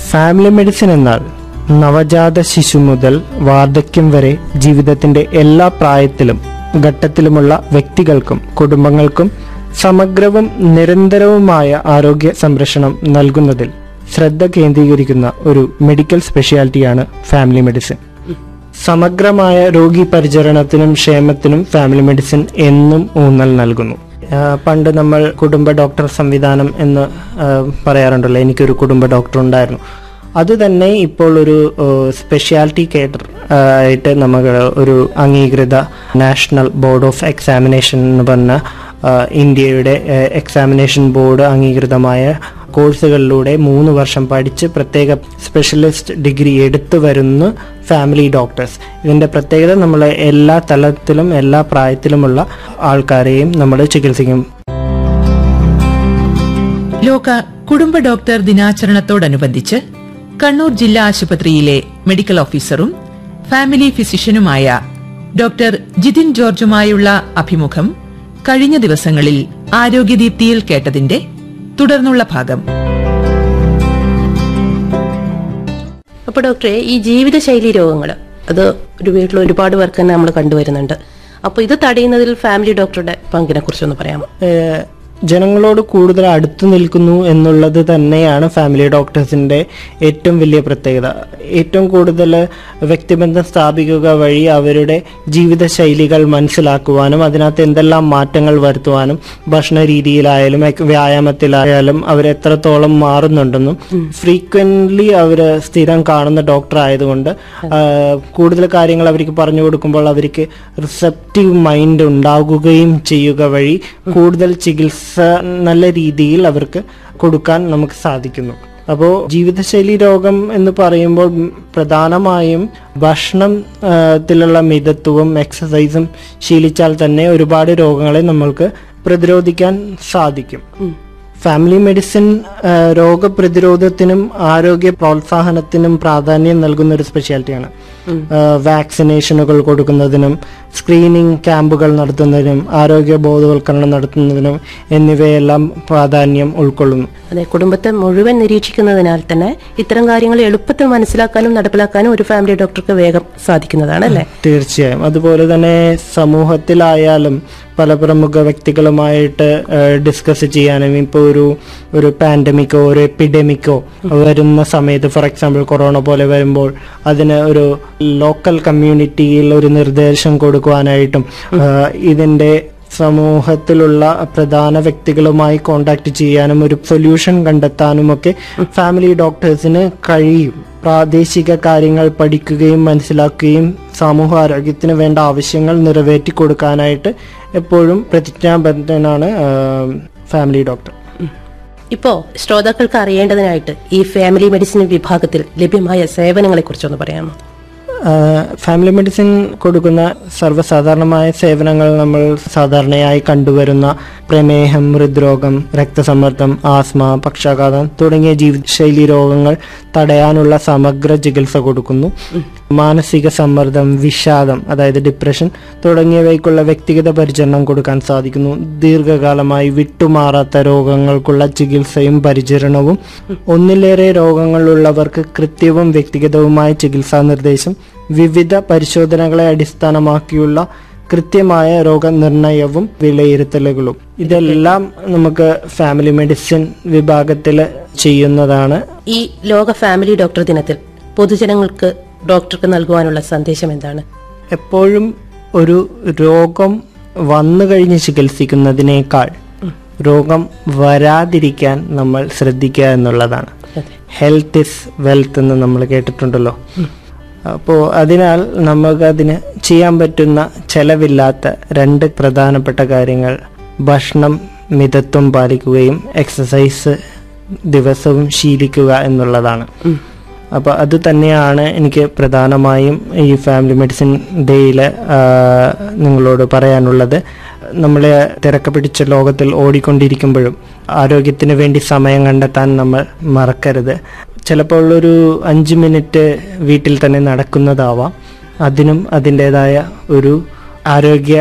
family medicine എന്നാൽ നവജാത ശിശു മുതൽ വാർദ്ധക്യം വരെ ജീവിതത്തിന്റെ എല്ലാ പ്രായത്തിലും ഘട്ടത്തിലുമുള്ള വ്യക്തികൾക്കും കുടുംബങ്ങൾക്കും സമഗ്രവും നിരന്തരവുമായ ആരോഗ്യ സംരക്ഷണം നൽകുന്നതിൽ ശ്രദ്ധ കേന്ദ്രീകരിക്കുന്ന ഒരു മെഡിക്കൽ സ്പെഷ്യാലിറ്റിയാണ് ഫാമിലി മെഡിസിൻ സമഗ്രമായ രോഗി പരിചരണത്തിനും ക്ഷേമത്തിനും ഫാമിലി മെഡിസിൻ എന്നും ഊന്നൽ നൽകുന്നു ആ, പണ്ട് നമ്മൾ കുടുംബ ഡോക്ടർ സംവിധാനം എന്ന് ആ, പറയാറുണ്ടല്ലോ എനിക്കൊരു കുടുംബ ഡോക്ടർ ഉണ്ടായിരുന്നു അത് തന്നെ ഇപ്പോൾ ഒരു സ്പെഷ്യാലിറ്റി കേറ്റർ ആയിട്ട് നമുക്ക് ഒരു അംഗീകൃത നാഷണൽ ബോർഡ് ഓഫ് എക്സാമിനേഷൻ എന്ന് പറഞ്ഞ ആ, ഇന്ത്യയുടെ എക്സാമിനേഷൻ ബോർഡ് അംഗീകൃതമായ കോഴ്സുകളിലൂടെ മൂന്ന് വർഷം പഠിച്ച് പ്രത്യേക സ്പെഷ്യലിസ്റ്റ് ഡിഗ്രി എടുത്തു വരുന്ന ഫാമിലി ഡോക്ടേഴ്സ് ഇതിന്റെ പ്രത്യേകത നമ്മൾ എല്ലാ തലത്തിലും എല്ലാ പ്രായത്തിലുമുള്ള ആൾക്കാരെയും നമ്മൾ ചികിത്സിക്കും ലോക കുടുംബ ഡോക്ടർ ദിനാചരണത്തോടനുബന്ധിച്ച് കണ്ണൂർ ജില്ലാ ആശുപത്രിയിലെ മെഡിക്കൽ ഓഫീസറും ഫാമിലി ഫിസിഷ്യനുമായ ഡോക്ടർ ജിതിൻ ജോർജുമായുള്ള അഭിമുഖം കഴിഞ്ഞ ദിവസങ്ങളിൽ ആരോഗ്യദീപ്തിയിൽ കേട്ടതിന്റെ തുടർന്നുള്ള ഭാഗം അപ്പോൾ ഡോക്ടറെ ഈ ജീവിതശൈലി രോഗങ്ങൾ അത് ഒരു വീട്ടിൽ ഒരുപാട് പേർക്ക് തന്നെ നമ്മൾ കണ്ടുവരുന്നുണ്ട് അപ്പോൾ ഇത് തടയുന്നതിൽ ഫാമിലി ഡോക്ടറുടെ പങ്കിനെ കുറിച്ചൊന്ന് പറയാമോ ഏഹ് ജനങ്ങളോട് കൂടുതൽ അടുത്തു നിൽക്കുന്നു എന്നുള്ളത് തന്നെയാണ് ഫാമിലി ഡോക്ടേഴ്സിന്റെ ഏറ്റവും വലിയ പ്രത്യേകത ഏറ്റവും കൂടുതൽ വ്യക്തിബന്ധം സ്ഥാപിക്കുക വഴി അവരുടെ ജീവിതശൈലികൾ മനസ്സിലാക്കുവാനും അതിനകത്ത് എന്തെല്ലാം മാറ്റങ്ങൾ വരുത്തുവാനും ഭക്ഷണ രീതിയിലായാലും എക് വ്യായാമത്തിലായാലും അവർ എത്രത്തോളം മാറുന്നുണ്ടെന്നും ഫ്രീക്വന്റ്ലി അവർ സ്ഥിരം കാണുന്ന ഡോക്ടർ ആയതുകൊണ്ട് ആ, കൂടുതൽ കാര്യങ്ങൾ അവർക്ക് പറഞ്ഞു കൊടുക്കുമ്പോൾ അവർക്ക് റിസപ്റ്റീവ് മൈൻഡ് ഉണ്ടാകുകയും ചെയ്യുക വഴി കൂടുതൽ ചികിത്സ നല്ല രീതിയിൽ അവർക്ക് കൊടുക്കാൻ നമുക്ക് സാധിക്കുന്നു അപ്പോൾ ജീവിതശൈലി രോഗം എന്ന് പറയുമ്പോൾ ഉം, പ്രധാനമായും ഭക്ഷണം ആ, ത്തിലുള്ള മിതത്വവും എക്സസൈസും ശീലിച്ചാൽ തന്നെ ഒരുപാട് രോഗങ്ങളെ നമ്മൾക്ക് പ്രതിരോധിക്കാൻ സാധിക്കും ഫാമിലി മെഡിസിൻ ആ, രോഗപ്രതിരോധത്തിനും ആരോഗ്യ പ്രോത്സാഹനത്തിനും പ്രാധാന്യം നൽകുന്ന ഒരു സ്പെഷ്യാലിറ്റിയാണ് ആ, വാക്സിനേഷനുകൾ കൊടുക്കുന്നതിനും സ്ക്രീനിംഗ് ക്യാമ്പുകൾ നടത്തുന്നതിനും ആരോഗ്യ ബോധവൽക്കരണം നടത്തുന്നതിനും എന്നിവയെല്ലാം പ്രാധാന്യം ഉൾക്കൊള്ളുന്നു അതെ കുടുംബത്തെ മുഴുവൻ നിരീക്ഷിക്കുന്നതിനാൽ തന്നെ ഇത്തരം കാര്യങ്ങൾ എളുപ്പത്തിൽ മനസ്സിലാക്കാനും നടപ്പിലാക്കാനും ഒരു ഫാമിലി ഡോക്ടർക്ക് വേഗം സാധിക്കുന്നതാണ് അല്ലേ തീർച്ചയായും അതുപോലെ തന്നെ സമൂഹത്തിലായാലും പല പ്രമുഖ വ്യക്തികളുമായിട്ട് ഡിസ്കസ് ചെയ്യാനും ഇപ്പോൾ ഒരു ഒരു പാൻഡമിക്കോ ഒരു എപ്പിഡമിക്കോ വരുന്ന സമയത്ത് ഫോർ എക്സാമ്പിൾ കൊറോണ പോലെ വരുമ്പോൾ അതിന് ഒരു ലോക്കൽ കമ്മ്യൂണിറ്റിയിൽ ഒരു നിർദ്ദേശം കൊടുക്കുവാനായിട്ടും ആ, ഇതിന്റെ സമൂഹത്തിലുള്ള പ്രധാന വ്യക്തികളുമായി കോണ്ടാക്ട് ചെയ്യാനും ഒരു സൊല്യൂഷൻ കണ്ടെത്താനുമൊക്കെ ഫാമിലി ഡോക്ടേഴ്സിന് കഴിയും പ്രാദേശിക കാര്യങ്ങൾ പഠിക്കുകയും മനസ്സിലാക്കുകയും സമൂഹ ആരോഗ്യത്തിന് വേണ്ട ആവശ്യങ്ങൾ നിറവേറ്റി കൊടുക്കാനായിട്ട് എപ്പോഴും പ്രതിജ്ഞാബദ്ധനാണ് ഫാമിലി ഡോക്ടർ ഇപ്പോൾ ശ്രോതാക്കൾക്ക് അറിയേണ്ടതിനായിട്ട് ഈ ഫാമിലി മെഡിസിൻ വിഭാഗത്തിൽ ലഭ്യമായ സേവനങ്ങളെ കുറിച്ചൊന്ന് പറയാമോ ഫാമിലി മെഡിസിൻ കൊടുക്കുന്ന സർവ്വസാധാരണമായ സേവനങ്ങൾ നമ്മൾ സാധാരണയായി കണ്ടുവരുന്ന പ്രമേഹം ഹൃദ്രോഗം രക്തസമ്മർദ്ദം ആസ്മ പക്ഷാഘാതം തുടങ്ങിയ ജീവിതശൈലി രോഗങ്ങൾ തടയാനുള്ള സമഗ്ര ചികിത്സ കൊടുക്കുന്നു മാനസിക സമ്മർദ്ദം വിഷാദം അതായത് ഡിപ്രഷൻ തുടങ്ങിയവയ്ക്കുള്ള വ്യക്തിഗത പരിചരണം കൊടുക്കാൻ സാധിക്കുന്നു ദീർഘകാലമായി വിട്ടുമാറാത്ത രോഗങ്ങൾക്കുള്ള ചികിത്സയും പരിചരണവും ഒന്നിലേറെ രോഗങ്ങളുള്ളവർക്ക് കൃത്യവും വ്യക്തിഗതവുമായ ചികിത്സാ നിർദ്ദേശം വിവിധ പരിശോധനകളെ അടിസ്ഥാനമാക്കിയുള്ള കൃത്യമായ രോഗനിർണയവും വിലയിരുത്തലുകളും ഇതെല്ലാം നമുക്ക് ഫാമിലി മെഡിസിൻ വിഭാഗത്തിൽ ചെയ്യുന്നതാണ് ഈ ലോക ഫാമിലി ഡോക്ടർ ദിനത്തിൽ പൊതുജനങ്ങൾക്ക് ഡോക്ടർക്ക് നൽകുവാനുള്ള സന്ദേശം എന്താണ് എപ്പോഴും ഒരു രോഗം വന്നു കഴിഞ്ഞ് ചികിത്സിക്കുന്നതിനേക്കാൾ രോഗം വരാതിരിക്കാൻ നമ്മൾ ശ്രദ്ധിക്കുക എന്നുള്ളതാണ് അതെ ഹെൽത്ത് ഇസ് വെൽത്ത് എന്ന് നമ്മൾ കേട്ടിട്ടുണ്ടല്ലോ അപ്പോൾ അതിനാൽ നമുക്കതിന് ചെയ്യാൻ പറ്റുന്ന ചെലവില്ലാത്ത രണ്ട് പ്രധാനപ്പെട്ട കാര്യങ്ങൾ ഭക്ഷണം മിതത്വം പാലിക്കുകയും എക്സസൈസ് ദിവസവും ശീലിക്കുക എന്നുള്ളതാണ് അപ്പോൾ അത് തന്നെയാണ് എനിക്ക് പ്രധാനമായും ഈ ഫാമിലി മെഡിസിൻ ഡേയിൽ നിങ്ങളോട് പറയാനുള്ളത് നമ്മളെ തിരക്ക് പിടിച്ച ലോകത്തിൽ ഓടിക്കൊണ്ടിരിക്കുമ്പോഴും ആരോഗ്യത്തിന് വേണ്ടി സമയം കണ്ടെത്താൻ നമ്മൾ മറക്കരുത് ചിലപ്പോൾ ഒരു അഞ്ച് മിനിറ്റ് വീട്ടിൽ തന്നെ നടക്കുന്നതാവാം അതിനും അതിൻ്റെതായ ഒരു ആരോഗ്യ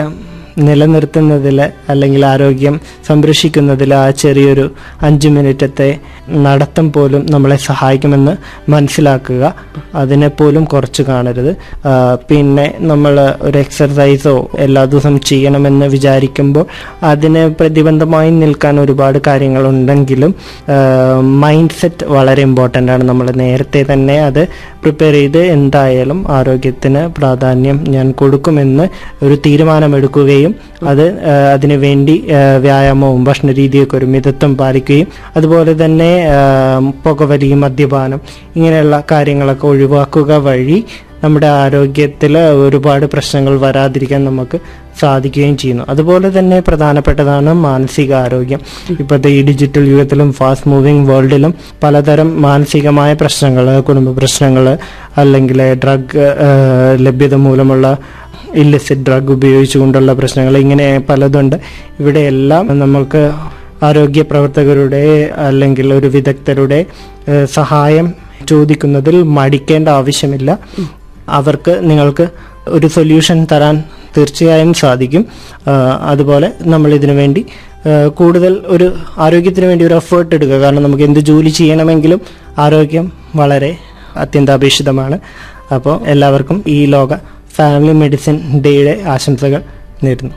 നിലനിർത്തുന്നതിൽ അല്ലെങ്കിൽ ആരോഗ്യം സംരക്ഷിക്കുന്നതിൽ ആ ചെറിയൊരു അഞ്ച് മിനിറ്റത്തെ നടത്തം പോലും നമ്മളെ സഹായിക്കുമെന്ന് മനസ്സിലാക്കുക അതിനെ പോലും കുറച്ച് കാണരുത് ആ, പിന്നെ നമ്മൾ ഒരു എക്സർസൈസോ എല്ലാ ദിവസവും ചെയ്യണമെന്ന് വിചാരിക്കുമ്പോൾ അതിന് പ്രതിബന്ധമായി നിൽക്കാൻ ഒരുപാട് കാര്യങ്ങളുണ്ടെങ്കിലും മൈൻഡ് സെറ്റ് വളരെ ഇമ്പോർട്ടൻ്റ് ആണ് നമ്മൾ നേരത്തെ തന്നെ അത് പ്രിപ്പയർ ചെയ്ത് എന്തായാലും ആരോഗ്യത്തിന് പ്രാധാന്യം ഞാൻ കൊടുക്കുമെന്ന് ഒരു തീരുമാനമെടുക്കുകയും അത് ആ, അതിനു വേണ്ടി ആ, വ്യായാമവും ഭക്ഷണ രീതിയൊക്കെ ഒരു മിതത്വം പാലിക്കുകയും അതുപോലെ തന്നെ ആ, പുകവലി മദ്യപാനം ഇങ്ങനെയുള്ള കാര്യങ്ങളൊക്കെ ഒഴിവാക്കുക വഴി നമ്മുടെ ആരോഗ്യത്തിൽ ഒരുപാട് പ്രശ്നങ്ങൾ വരാതിരിക്കാൻ നമുക്ക് സാധിക്കുകയും ചെയ്യുന്നു അതുപോലെ തന്നെ പ്രധാനപ്പെട്ടതാണ് മാനസിക ആരോഗ്യം ഇപ്പോഴത്തെ ഈ ഡിജിറ്റൽ യുഗത്തിലും ഫാസ്റ്റ് മൂവിങ് വേൾഡിലും പലതരം മാനസികമായ പ്രശ്നങ്ങൾ കുടുംബ പ്രശ്നങ്ങൾ അല്ലെങ്കിൽ ഡ്രഗ് ലഭ്യത മൂലമുള്ള ഇല്ലിസിറ്റ് ഡ്രഗ് ഉപയോഗിച്ചുകൊണ്ടുള്ള പ്രശ്നങ്ങൾ ഇങ്ങനെ പലതുണ്ട് ഇവിടെയെല്ലാം നമുക്ക് ആരോഗ്യ പ്രവർത്തകരുടെ അല്ലെങ്കിൽ ഒരു വിദഗ്ധരുടെ ഏഹ്, സഹായം ചോദിക്കുന്നതിൽ മടിക്കേണ്ട ആവശ്യമില്ല അവർക്ക് നിങ്ങൾക്ക് ഒരു സൊല്യൂഷൻ തരാൻ തീർച്ചയായും സാധിക്കും ആ, അതുപോലെ നമ്മൾ ഇതിനു വേണ്ടി ആ, കൂടുതൽ ഒരു ആരോഗ്യത്തിന് വേണ്ടി ഒരു എഫേർട്ട് എടുക്കുക കാരണം നമുക്ക് എന്ത് ജോലി ചെയ്യണമെങ്കിലും ആരോഗ്യം വളരെ അത്യന്താപേക്ഷിതമാണ് അപ്പോൾ എല്ലാവർക്കും ഈ ലോക ഫാമിലി മെഡിസിൻ ഡേയുടെ ആശംസകൾ നേരുന്നു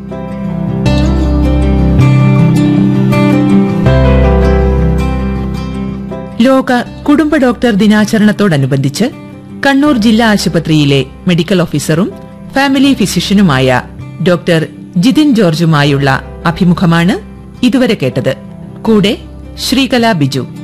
ലോക കുടുംബ ഡോക്ടർ ദിനാചരണത്തോടനുബന്ധിച്ച് കണ്ണൂർ ജില്ലാ ആശുപത്രിയിലെ മെഡിക്കൽ ഓഫീസറും ഫാമിലി ഫിസിഷ്യനുമായ ഡോക്ടർ ജിതിൻ ജോർജുമായുള്ള അഭിമുഖമാണ് ഇതുവരെ കേട്ടത് കൂടെ ശ്രീകല ബിജു